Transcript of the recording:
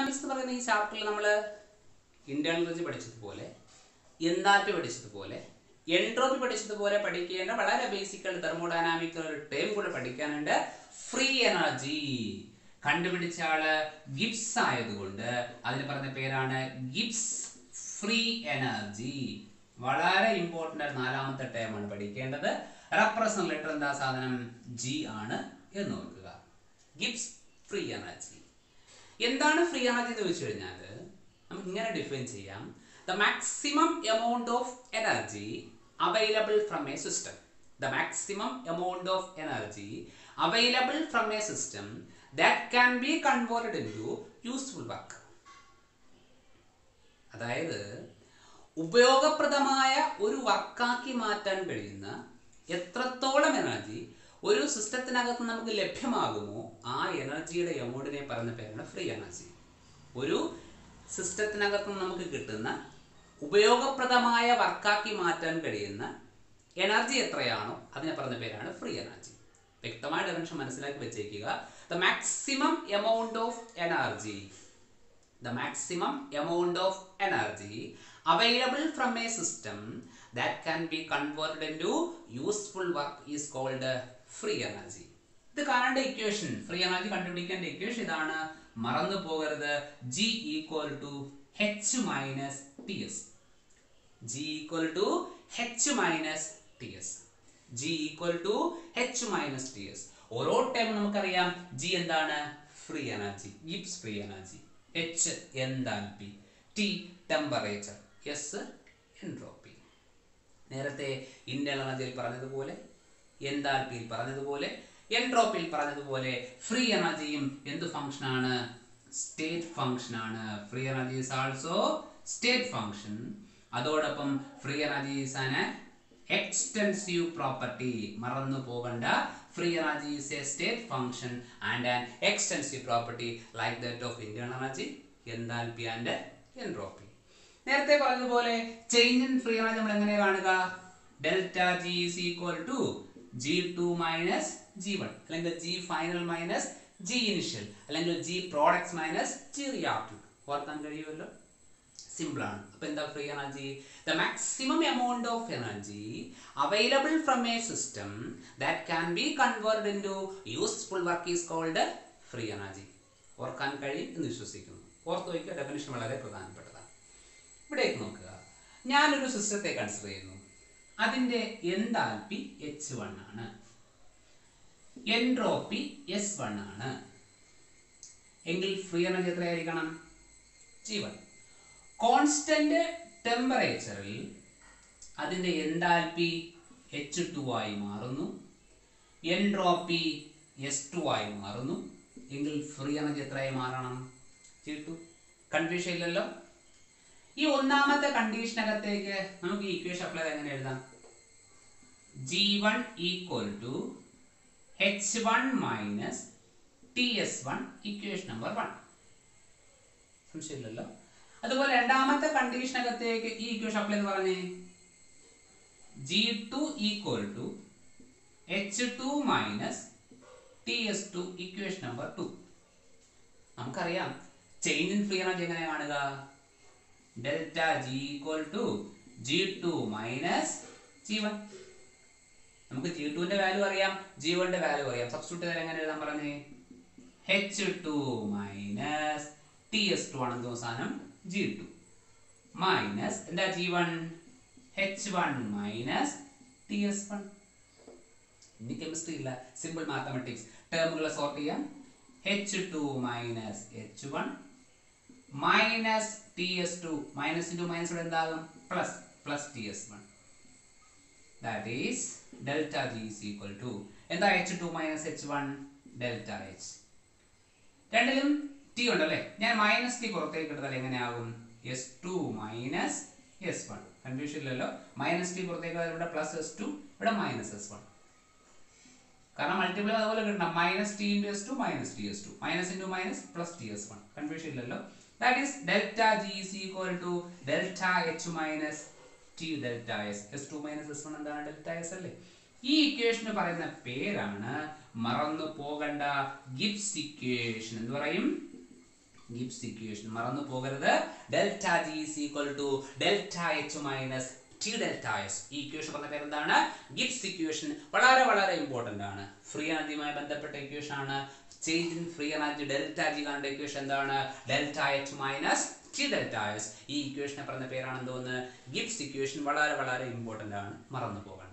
thermodynamics എന്ന് പറയുന്ന ഈ ചാപ്റ്ററിൽ നമ്മൾ ഇന്റേണൽ എനർജി പഠിച്ചതുപോലെ എന്താൽപ്പി പഠിച്ചതുപോലെ എൻട്രോപ്പി പഠിച്ചതുപോലെ പഠിക്കേണ്ട വളരെ ബേസിക് ആയിട്ട് തെർമോഡൈനാമിക് ഒരു ടേം കൂടെ പഠിക്കാനുണ്ട് ഫ്രീ എനർജി കണ്ടുപിടിച്ച ആള് ഗിബ്സ് ആയതുകൊണ്ട് അതിന് പറഞ്ഞ പേരാണ് ഗിബ്സ് ഫ്രീ എനർജി വളരെ ഇമ്പോർട്ടൻ്റ് ആയ നാലാമത്തെ ടേം ആണ് പഠിക്കേണ്ടത് റെപ്രസെന്റ് ലെറ്റർ എന്താ സാധനം ജി ആണ് എന്ന് ഓർക്കുക ഗിബ്സ് ഫ്രീ എനർജി എന്താണ് ഫ്രീ എനർജി എന്ന് ചോദിച്ചു കഴിഞ്ഞാൽ നമുക്ക് ഇങ്ങനെ ഡിഫൈൻ ചെയ്യാം the maximum amount of energy available from a system the maximum amount of energy available from a system that can be converted into useful work അതായത് ഉപയോഗപ്രദമായ ഒരു വർക്കാക്കി മാറ്റാൻ കഴിയുന്ന എത്രത്തോളം എനർജി ഒരു സിസ്റ്റത്തിനകത്ത് നമുക്ക് ലഭ്യമാകുമോ ആ എനർജിയുടെ എമൗണ്ടിനെ പറയുന്ന പേരാണ് ഫ്രീ എനർജി ഒരു സിസ്റ്റത്തിനകത്ത് നമുക്ക് കിട്ടുന്ന ഉപയോഗപ്രദമായ വർക്കാക്കി മാറ്റാൻ കഴിയുന്ന എനർജി എത്രയാണോ അതിനെ പറഞ്ഞ പേരാണ് ഫ്രീ എനർജി വ്യക്തമായ ഡെഫിനിഷൻ മനസ്സിലാക്കി വെച്ചേക്കുക the maximum amount of energy the maximum amount of energy available from a system that can be converted into useful work is called uh, free energy ഇത് കാണേണ്ട ഇക്വേഷൻ ഫ്രീ എനർജി കണ്ടുപിടിക്കേണ്ട equation ഇതാണ് മറന്നു പോകരുത് G equal to H minus T S G equal to H minus T S G equal to H minus T S ഓരോ time നമുക്കറിയാം G എന്താണ് free energy Gibbs free energy H enthalpy T temperature S entropy നേരത്തെ internal എനർജിയിൽ പറഞ്ഞതുപോലെ എന്താൽപിയിൽ പറഞ്ഞതുപോലെ എൻട്രോപ്പിയിൽ പറഞ്ഞതുപോലെ free എനർജിയും എന്ത് ഫംഗ്ഷൻ ആണ് സ്റ്റേറ്റ് ഫംഗ്ഷൻ ആണ് free energy is also state function അതോടൊപ്പം free energy is an extensive property മറന്നു പോകണ്ട free energy is a state function and an extensive property like that of internal energy enthalpy and entropy നേരത്തെ പറഞ്ഞതുപോലെ change in free energy നമ്മൾ എങ്ങനെ കാണുക delta G is equal to G two minus G one അല്ലെങ്കിൽ G final minus G initial അല്ലെങ്കിൽ G products minus G reactive ഓർക്കാൻ കഴിയുമല്ലോ simple ആണ് അപ്പൊ എന്താ free energy the maximum amount of energy available from a system that can be converted into useful work is called free energy ഓർക്കാൻ കഴിയും എന്ന് വിശ്വസിക്കുന്നു ഓർത്ത് വയ്ക്കുക ഡെഫിനിഷൻ വളരെ പ്രധാനപ്പെട്ടതാണ് ഇവിടേക്ക് നോക്കുക ഞാനൊരു സിസ്റ്റത്തെ കൺസിഡർ ചെയ്യുന്നു അതിന്റെ എന്താൽപി എച്ച് വൺ ആണ് എൻട്രോപ്പി എസ് വൺ ആണ് എങ്കിൽ ഫ്രീ എനർജി എത്രയായിരിക്കണം ജി വൺ കോൺസ്റ്റന്റ് ടെമ്പറേച്ചറിൽ അതിന്റെ എന്താൽപി എച്ച് ടു ആയി മാറുന്നു എൻട്രോപ്പി എസ് ടു ആയി മാറുന്നു എങ്കിൽ ഫ്രീ എനർജി എത്രയായി മാറണം ജി ടു കൺഫ്യൂഷൻ ഇല്ലല്ലോ ഈ ഒന്നാമത്തെ കണ്ടീഷനകത്തേക്ക് നമുക്ക് ഈ ഇക്വേഷൻ അപ്ലൈ ചെയ്ത് എങ്ങനെ എഴുതാം G one equal to H one minus T S one equation number one സംശയമില്ലല്ലോ അതുപോലെ രണ്ടാമത്തെ കണ്ടീഷനകത്തേക്ക് ഈ ഇക്വേഷൻ അപ്ലൈ എന്ന് പറഞ്ഞേ G two equal to H two minus T S two equation number two നമുക്കറിയാം ചേഞ്ച് ഇൻ ഫ്രീ എനർജി എങ്ങനെ കാണുക delta G equal to G two minus G one നമുക്ക് ജി ടുവിന്റെ വാല്യൂ അറിയാം ജി വണ്ണിന്റെ value അറിയാം സബ്സ്റ്റിറ്റ്യൂട്ട് ചെയ്താൽ എങ്ങനെ എഴുതാൻ പറഞ്ഞേ H two minus T S two ആണെന്തോ സാധനം ജി ടു മൈനസ് എന്താ G one H one minus T S one ഇനി കെമിസ്ട്രി ഇല്ല സിമ്പിൾ മാത്തമെറ്റിക്സ് ടേമുകളെ സോർട്ട് ചെയ്യാം H two minus H one minus T S two minus into minus ഇവിടെ എന്താകും plus plus T S one that is delta G is equal to എന്താ H two minus H one delta H രണ്ടിലും T ഉണ്ടല്ലേ ഞാൻ minus T പുറത്തേക്ക് എടുത്താൽ എങ്ങനെയാകും S two minus S one confusion ഇല്ലല്ലോ minus T പുറത്തേക്ക് എടുത്താൽ ഇവിടെ പ്ലസ് എസ് ടു ഇവിടെ മൈനസ് എസ് വൺ കാരണം മൾട്ടിപ്പിൾ അതുപോലെ കിട്ടണം minus T into S two minus T S two minus into minus plus T S one confusion ഇല്ലല്ലോ that is delta G is equal to delta H minus T delta S S two minus S one എന്താണ് delta S അല്ലേ ഈ ഇക്വേഷന് പറയുന്ന പേരാണ് മറന്നു പോകണ്ട Gibbs equation എന്ന് പറയും ഗിബ്സ് ഇക്വേഷൻ മറന്നു പോകരുത് delta G is equal to delta H minus T delta S ഈ ഇക്വേഷൻ പറഞ്ഞ പേര് എന്താണ് ഗിബ്സ് ഇക്വേഷൻ വളരെ വളരെ ഇമ്പോർട്ടന്റ് ആണ് ഫ്രീ എനർജിയുമായി ബന്ധപ്പെട്ട ഇക്വേഷൻ ആണ് change in free energy delta G കാണേണ്ട ഇക്വേഷൻ എന്താണ് delta H minus T delta S ഈ ഇക്വേഷനെ പറഞ്ഞ പേരാണ് എന്തോന്ന് ഗിബ്സ് ഇക്വേഷൻ വളരെ വളരെ ഇമ്പോർട്ടന്റ് ആണ് മറന്നു പോകണം